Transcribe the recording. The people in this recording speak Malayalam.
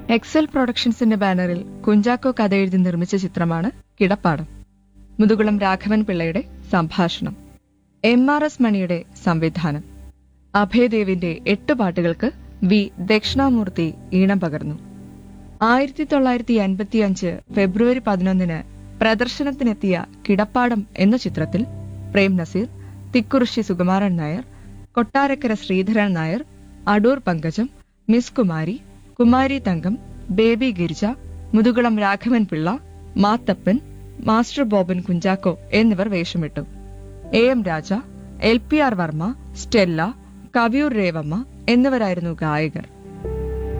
എക്സൽ പ്രൊഡക്ഷൻസിന്റെ ബാനറിൽ കുഞ്ചാക്കോ കഥ എഴുതി നിർമ്മിച്ച ചിത്രമാണ് കിടപ്പാടം മുതുകുളം രാഘവൻ പിള്ളയുടെ സംഭാഷണം എം ആർ എസ് മണിയുടെ സംവിധാനം അഭയദേവിന്റെ എട്ട് പാട്ടുകൾക്ക് വി ദക്ഷിണാമൂർത്തി ഈണം പകർന്നു ആയിരത്തി തൊള്ളായിരത്തി അൻപത്തി അഞ്ച് ഫെബ്രുവരി പതിനൊന്നിന് പ്രദർശനത്തിനെത്തിയ കിടപ്പാടം എന്ന ചിത്രത്തിൽ Prem Nazir Thikkurissy Sukumaran Nair Kottarakkara Sreedharan Nair Adoor Pankajam miss Kumari Kumari Thankam baby Girija Muthukulam Raghavan Pillai Mathappan master Boban Kunchacko എന്നിവർ വേഷമിട്ടു A M Raja L P R Varma Stella Kaviyoor Revamma എന്നിവരായിരുന്നു ഗായകർ